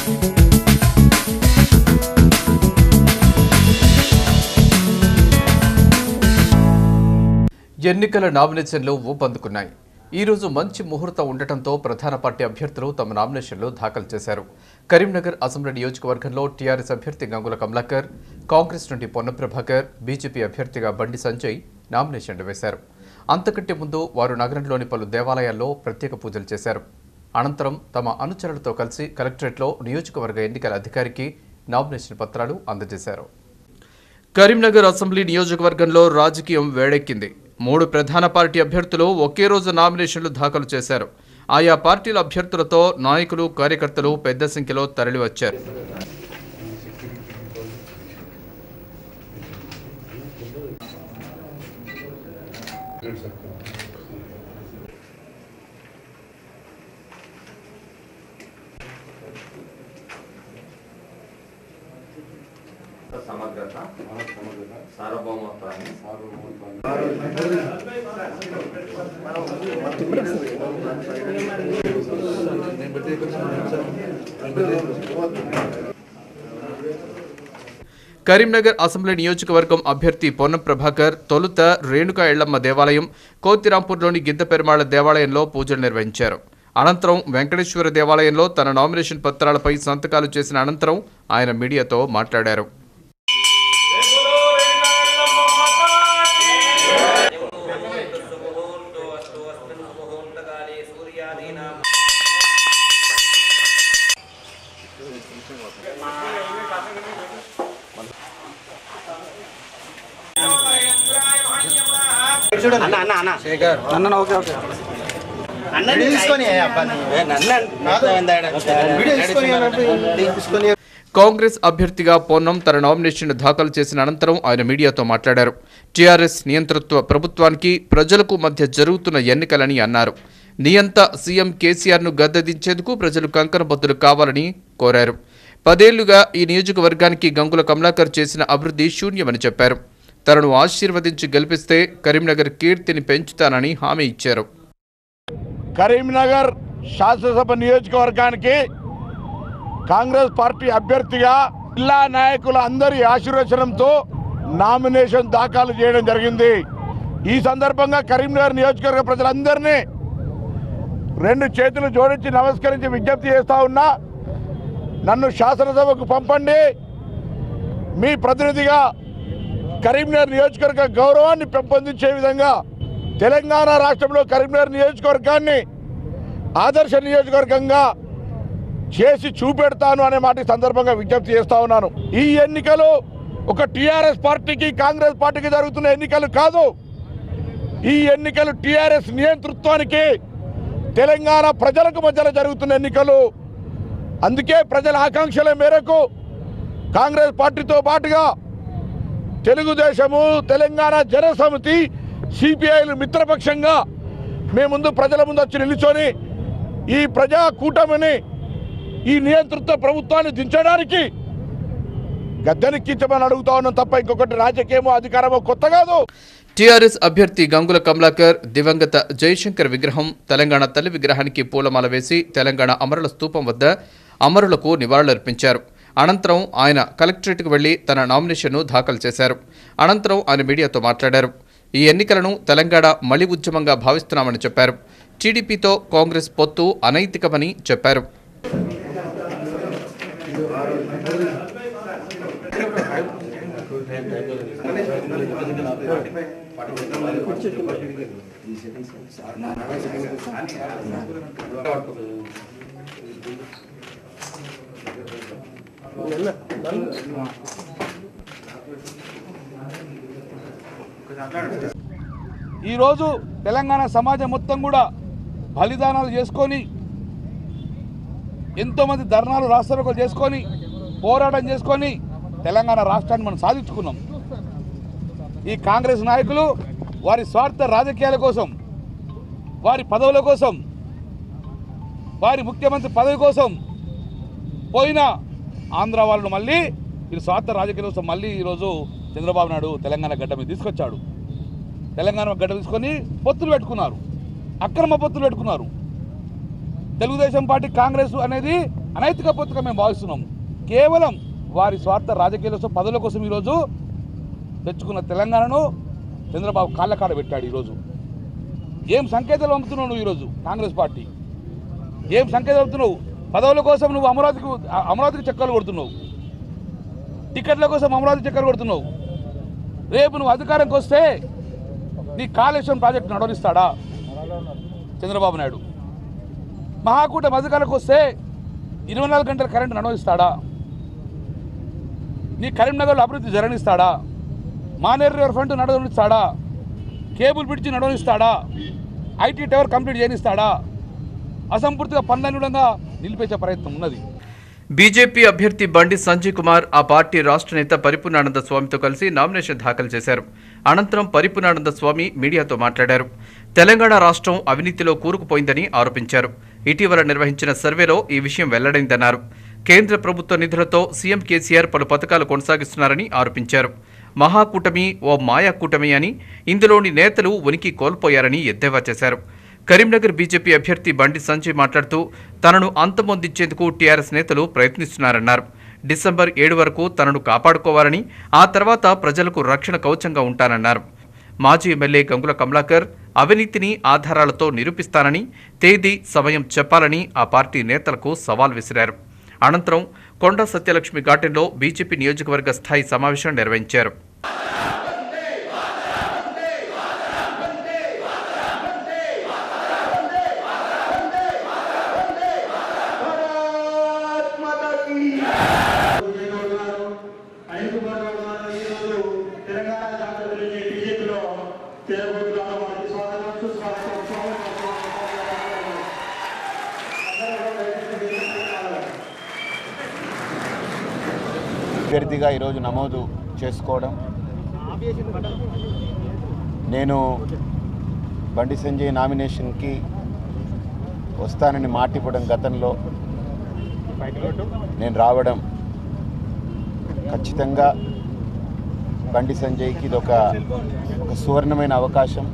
ఎన్నికల నామినేషన్లు ఊపందుకున్నాయి ఈ రోజు మంచి ముహూర్తం ఉండటంతో ప్రధాన పార్టీ అభ్యర్థులు తమ నామినేషన్లు దాఖలు చేశారు కరీంనగర్ అసెంబ్లీ నియోజకవర్గంలో టీఆర్ఎస్ అభ్యర్థి గంగుల కమలాకర్ కాంగ్రెస్ నుండి పొన్న ప్రభాకర్ బీజేపీ అభ్యర్థిగా బండి సంజయ్ నామినేషన్లు వేశారు అంతకంటే ముందు వారు నగరంలోని పలు దేవాలయాల్లో ప్రత్యేక పూజలు చేశారు అనంతరం తమ అనుచరులతో కలిసి కలెక్టరేట్లో నియోజకవర్గ ఎన్నికల అధికారికి నామినేషన్ పత్రాలు అందజేశారు కరీంనగర్ అసెంబ్లీ నియోజకవర్గంలో రాజకీయం వేడెక్కింది మూడు ప్రధాన పార్టీ అభ్యర్థులు ఒకే రోజు నామినేషన్లు దాఖలు చేశారు ఆయా పార్టీల అభ్యర్థులతో నాయకులు కార్యకర్తలు పెద్ద సంఖ్యలో తరలివచ్చారు సమగ్రత సార్వభౌమత్వాన్ని కరీంనగర్ అసెంబ్లీ నియోజకవర్గం అభ్యర్థి పొన్నం ప్రభాకర్ తొలుత రేణుకా ఎళ్లమ్మ దేవాలయం కోతిరాంపూర్లోని గిద్ద పెరుమాళ దేవాలయంలో పూజలు నిర్వహించారు అనంతరం వెంకటేశ్వర దేవాలయంలో తన నామినేషన్ పత్రాలపై సంతకాలు చేసిన అనంతరం ఆయన మీడియాతో మాట్లాడారు అన్న అన్న అన్న అన్న ఓకే ఓకే అన్న తీసుకొని తీసుకొని కాంగ్రెస్ అభ్యర్థిగా పొన్నం తన నామినేషన్ దాఖలు చేసిన అనంతరం ఆయన మీడియాతో మాట్లాడారు టీఆర్ఎస్ నియంతృత్వ ప్రభుత్వానికి ప్రజలకు మధ్య జరుగుతున్న ఎన్నికలని అన్నారు నియంత సీఎం కేసీఆర్ను గద్దెదించేందుకు ప్రజలు కంకణబద్దులు కావాలని కోరారు పదేళ్లుగా ఈ నియోజకవర్గానికి గంగుల కమలాకర్ చేసిన అభివృద్ధి శూన్యమని చెప్పారు తనను ఆశీర్వదించి గెలిపిస్తే కరీంనగర్ కీర్తిని పెంచుతానని హామీ ఇచ్చారు కరీంనగర్ శాసనసభ నియోజకవర్గానికి కాంగ్రెస్ పార్టీ అభ్యర్థిగా జిల్లా నాయకుల అందరి ఆశీర్వచనంతో నామినేషన్ దాఖలు చేయడం జరిగింది ఈ సందర్భంగా కరీంనగర్ నియోజకవర్గ ప్రజలందరినీ రెండు చేతులు జోడించి నమస్కరించి విజ్ఞప్తి చేస్తా ఉన్నా నన్ను శాసనసభకు పంపండి మీ ప్రతినిధిగా కరీంనగర్ నియోజకవర్గ గౌరవాన్ని పెంపొందించే విధంగా తెలంగాణ రాష్ట్రంలో కరీంనగర్ నియోజకవర్గాన్ని ఆదర్శ నియోజకవర్గంగా చేసి చూపెడతాను అనే మాట ఈ సందర్భంగా విజ్ఞప్తి చేస్తా ఉన్నాను ఈ ఎన్నికలు ఒక టీఆర్ఎస్ పార్టీకి కాంగ్రెస్ పార్టీకి జరుగుతున్న ఎన్నికలు కాదు ఈ ఎన్నికలు టీఆర్ఎస్ నియంతృత్వానికి తెలంగాణ ప్రజలకు మధ్యలో జరుగుతున్న ఎన్నికలు అందుకే ప్రజల ఆకాంక్షల మేరకు కాంగ్రెస్ పార్టీతో పాటుగా తెలుగుదేశము తెలంగాణ జనసమితి సిపిఐలు మిత్రపక్షంగా మేము ముందు ప్రజల ముందు వచ్చి నిలుచొని ఈ ప్రజా కూటమిని ఈ నియంతృత్వ ప్రభుత్వాన్ని దించడానికి గద్దెనెక్కించమని అడుగుతా ఉన్నాం తప్ప ఇంకొకటి రాజకీయమో అధికారమో కొత్త కాదు టీఆర్ఎస్ అభ్యర్థి గంగుల కమలాకర్ దివంగత జయశంకర్ విగ్రహం తెలంగాణ తల్లి విగ్రహానికి పూలమాల వేసి తెలంగాణ అమరుల స్తూపం వద్ద అమరులకు నివాళులర్పించారు అనంతరం ఆయన కలెక్టరేట్కు వెళ్లి తన నామినేషన్ను దాఖలు చేశారు అనంతరం ఆయన మీడియాతో మాట్లాడారు ఈ ఎన్నికలను తెలంగాణ మలి ఉద్యమంగా భావిస్తున్నామని చెప్పారు టీడీపీతో కాంగ్రెస్ పొత్తు అనైతికమని చెప్పారు ఈరోజు తెలంగాణ సమాజం మొత్తం కూడా బలిదానాలు చేసుకొని ఎంతోమంది ధర్నాలు రాష్ట్రాలు చేసుకొని పోరాటం చేసుకొని తెలంగాణ రాష్ట్రాన్ని మనం సాధించుకున్నాం ఈ కాంగ్రెస్ నాయకులు వారి స్వార్థ రాజకీయాల కోసం వారి పదవుల కోసం వారి ముఖ్యమంత్రి పదవి కోసం పోయిన ఆంధ్ర వాళ్ళను మళ్ళీ వీరి స్వార్థ రాజకీయాల కోసం మళ్ళీ ఈరోజు చంద్రబాబు నాయుడు తెలంగాణ గడ్డ మీద తీసుకొచ్చాడు తెలంగాణ గడ్డ తీసుకొని పొత్తులు పెట్టుకున్నారు అక్రమ పొత్తులు పెట్టుకున్నారు తెలుగుదేశం పార్టీ కాంగ్రెస్ అనేది అనైతిక పొత్తుగా మేము భావిస్తున్నాం కేవలం వారి స్వార్థ రాజకీయాల కోసం పదవుల కోసం ఈరోజు తెచ్చుకున్న తెలంగాణను చంద్రబాబు కాళ్ళకాడ పెట్టాడు ఈరోజు ఏం సంకేతాలు పంపుతున్నావు నువ్వు ఈరోజు కాంగ్రెస్ పార్టీ ఏం సంకేతాలు పంపుతున్నావు పదవుల కోసం నువ్వు అమరావతికి అమరావతికి చక్కర్లు కొడుతున్నావు టికెట్ల కోసం అమరావతి చక్కర్లు కొడుతున్నావు రేపు నువ్వు అధికారంకి వస్తే నీ కాళేశ్వరం ప్రాజెక్టు నడవనిస్తాడా చంద్రబాబు నాయుడు మహాకూటమి అధికారంకి వస్తే ఇరవై నాలుగు గంటల కరెంటు నడవనిస్తాడా నీ కరీంనగర్లో అభివృద్ధి జరగనిస్తాడా మానేరు రివర్ ఫ్రంట్ నడవనిస్తాడా కేబుల్ బ్రిడ్జి నడవనిస్తాడా ఐటీ టవర్ కంప్లీట్ చేయనిస్తాడా అసంపూర్తిగా పనులనుగుణంగా నిలిపేసే ప్రయత్నం ఉన్నది బీజేపీ అభ్యర్థి బండి సంజయ్ కుమార్ ఆ పార్టీ రాష్ట్ర నేత పరిపూర్ణానంద స్వామితో కలిసి నామినేషన్ దాఖలు చేశారు అనంతరం పరిపూర్ణానంద స్వామి మీడియాతో మాట్లాడారు తెలంగాణ రాష్ట్రం అవినీతిలో కూరుకుపోయిందని ఆరోపించారు ఇటీవల నిర్వహించిన సర్వేలో ఈ విషయం వెల్లడైందన్నారు కేంద్ర ప్రభుత్వ నిధులతో సీఎం కేసీఆర్ పలు పథకాలు కొనసాగిస్తున్నారని ఆరోపించారు మహాకూటమి ఓ మాయా కూటమి అని ఇందులోని నేతలు ఉనికి కోల్పోయారని ఎద్దేవా చేశారు కరీంనగర్ బీజేపీ అభ్యర్థి బండి సంజయ్ మాట్లాడుతూ తనను అంతమొందించేందుకు టీఆర్ఎస్ నేతలు ప్రయత్నిస్తున్నారన్నారు డిసెంబర్ ఏడు వరకు తనను కాపాడుకోవాలని ఆ తర్వాత ప్రజలకు రక్షణ కవచంగా ఉంటానన్నారు మాజీ ఎమ్మెల్యే గంగుల కమలాకర్ అవినీతిని ఆధారాలతో నిరూపిస్తానని తేదీ సమయం చెప్పాలని ఆ పార్టీ నేతలకు సవాల్ విసిరారు అనంతరం కొండ సత్యలక్ష్మి గార్డెన్లో బీజేపీ నియోజకవర్గ స్థాయి సమావేశం నిర్వహించారు అనిల్ కుమార్ గౌడ్ గారు ఈరోజు తెలంగాణ జాతర గురించి బీజేపీలో చేరబోతున్నారు వారికి స్వాగతం సుస్వాగతం స్వాగతం, స్వాగతం. అందరూ కూడా దయచేసి వేదికపైకి రావాలి. అభ్యర్థిగా ఈరోజు నమోదు చేసుకోవడం నేను బండి సంజయ్ నామినేషన్కి వస్తానని మాట ఇవ్వడం గతంలో నేను రావడం ఖచ్చితంగా బండి సంజయ్కి ఇది ఒక ఒక సువర్ణమైన అవకాశం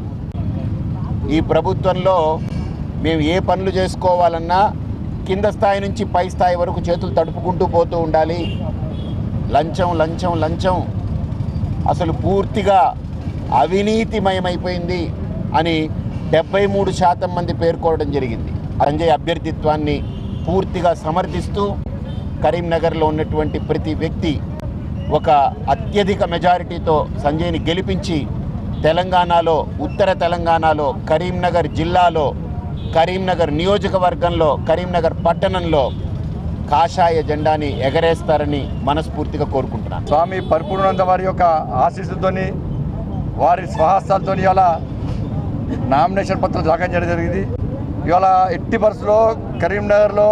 ఈ ప్రభుత్వంలో మేము ఏ పనులు చేసుకోవాలన్నా కింద స్థాయి నుంచి పై స్థాయి వరకు చేతులు తడుపుకుంటూ పోతూ ఉండాలి లంచం లంచం లంచం అసలు పూర్తిగా అవినీతిమయమైపోయింది అని డెబ్బై మూడు శాతం మంది పేర్కోవడం జరిగింది సంజయ్ అభ్యర్థిత్వాన్ని పూర్తిగా సమర్థిస్తూ కరీంనగర్లో ఉన్నటువంటి ప్రతి వ్యక్తి ఒక అత్యధిక మెజారిటీతో సంజయ్ని గెలిపించి తెలంగాణలో ఉత్తర తెలంగాణలో కరీంనగర్ జిల్లాలో కరీంనగర్ నియోజకవర్గంలో కరీంనగర్ పట్టణంలో కాషాయ జెండాని ఎగరేస్తారని మనస్ఫూర్తిగా కోరుకుంటున్నాను స్వామి పరిపూర్ణానంద వారి యొక్క ఆశీస్సుతోని వారి స్వహస్తాలతో ఇవాళ నామినేషన్ పత్రం దాఖలు చేయడం జరిగింది ఇవాళ ఎట్టి బస్సులో కరీంనగర్లో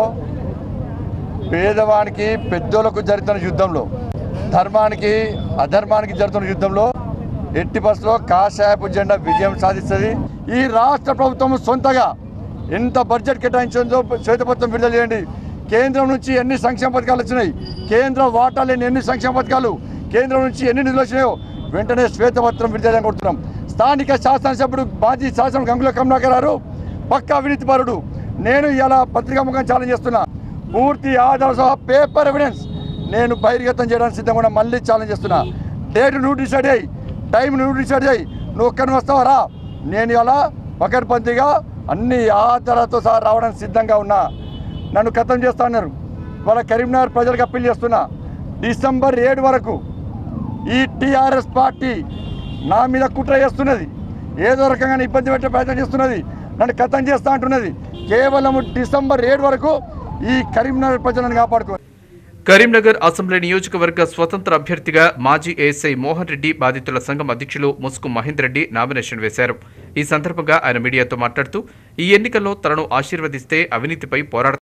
పేదవానికి పెద్దోళ్ళకు జరుగుతున్న యుద్ధంలో ధర్మానికి అధర్మానికి జరుగుతున్న యుద్ధంలో ఎట్టి బస్సులో కాషాయపు జెండా విజయం సాధిస్తుంది ఈ రాష్ట్ర ప్రభుత్వం సొంతగా ఎంత బడ్జెట్ కేటాయించిందో శ్వేతపత్రం విడుదల చేయండి కేంద్రం నుంచి ఎన్ని సంక్షేమ పథకాలు వచ్చినాయి కేంద్ర వాటా లేని ఎన్ని సంక్షేమ పథకాలు కేంద్రం నుంచి ఎన్ని నిధులు వచ్చినాయో వెంటనే శ్వేతపత్రం విడుదల చేయాలని కోరుతున్నాం స్థానిక శాసనసభ్యుడు మాజీ శాసన గంగుల కమలాకర్ గారు పక్క అవినీతిపరుడు నేను ఇలా పత్రికాముఖం ఛాలెంజ్ చేస్తున్నా పూర్తి ఆధార సహా పేపర్ ఎవిడెన్స్ నేను బహిర్గతం చేయడానికి సిద్ధంగా ఉన్నా. మళ్ళీ ఛాలెంజ్ చేస్తున్నా డేట్ నువ్వు డిసైడ్ అయ్యి టైం నువ్వు డిసైడ్ అయ్యి నువ్వు ఒక్కరిని వస్తావా రా నేను ఇలా పకడ్బందీగా అన్ని ఆధారాలతో సహా రావడానికి సిద్ధంగా ఉన్నా నన్ను ఖతం చేస్తా అన్నారు వాళ్ళ కరీంనగర్ ప్రజలకు అప్పీల్ చేస్తున్నా డిసెంబర్ ఏడు వరకు ఈ టీఆర్ఎస్ పార్టీ నా మీద కుట్ర చేస్తున్నది ఏదో రకంగా ఇబ్బంది పెట్టే ప్రయత్నం చేస్తున్నది నన్ను ఖతం చేస్తా అంటున్నది కేవలం డిసెంబర్ ఏడు వరకు ఈ కరీంనగర్ ప్రజలను కాపాడుకో కరీంనగర్ అసెంబ్లీ నియోజకవర్గ స్వతంత్ర అభ్యర్థిగా మాజీ ఏఎస్ఐ మోహన్ రెడ్డి బాధితుల సంఘం అధ్యక్షులు ముసుగు మహేందర్ రెడ్డి నామినేషన్ వేశారు ఈ సందర్భంగా ఆయన మీడియాతో మాట్లాడుతూ ఈ ఎన్నికల్లో తనను ఆశీర్వదిస్తే అవినీతిపై పోరాడ